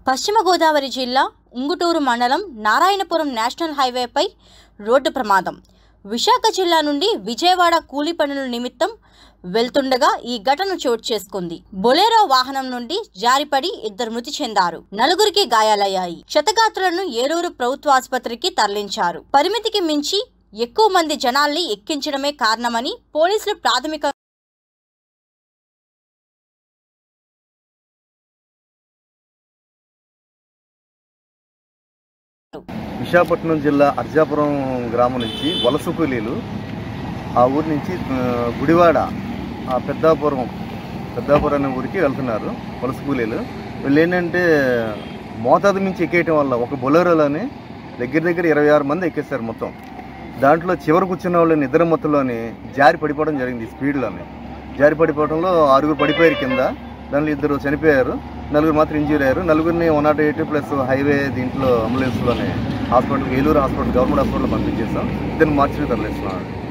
పశ్చిమ గోదావరి జిల్లా ఉంగుటూరు మండలం నారాయణపురం నేషనల్ హైవేపై రోడ్డు ప్రమాదం విశాఖ జిల్లా నుండి విజయవాడ కూలి పనుల నిమిత్తం వెళ్తుండగా ఈ ఘటన చోటు చేసుకుంది బొలేరో వాహనం నుండి జారిపడి ఇద్దరు మృతి చెందారు నలుగురికి గాయాలయ్యాయి క్షతగాత్రులను ఏలూరు ప్రభుత్వ ఆసుపత్రికి తరలించారు పరిమితికి మించి ఎక్కువ మంది జనాల్ని ఎక్కించడమే కారణమని పోలీసులు ప్రాథమిక విశాఖపట్నం జిల్లా అర్జాపురం గ్రామం నుంచి వలస కూలీలు ఆ ఊరి నుంచి ఆ, గుడివాడ ఆ పెద్దాపురం పెద్దాపురం అనే ఊరికి వెళ్తున్నారు వలస కూలీలు వీళ్ళు ఏంటంటే మోతాదు మించి ఎక్కేయటం వల్ల ఒక బొలెరోలోని దగ్గర దగ్గర ఇరవై ఆరు మంది ఎక్కేస్తారు మొత్తం దాంట్లో చివరి కూర్చున్న వాళ్ళు నిద్ర మొత్తంలోని జారి పడిపోవడం జరిగింది స్పీడ్లోనే జారి పడిపోవడంలో ఆరుగురు పడిపోయారు కింద దానిలో ఇద్దరు చనిపోయారు నలుగురు మాత్రం ఇంజూర్ అయ్యారు నలుగురిని one not eight plus highway దీంట్లో అంబులెన్స్లోనే hospital Eluru hospital government hospital పంపించేసాం ఇద్దరు మార్చి తరలిస్తున్నాం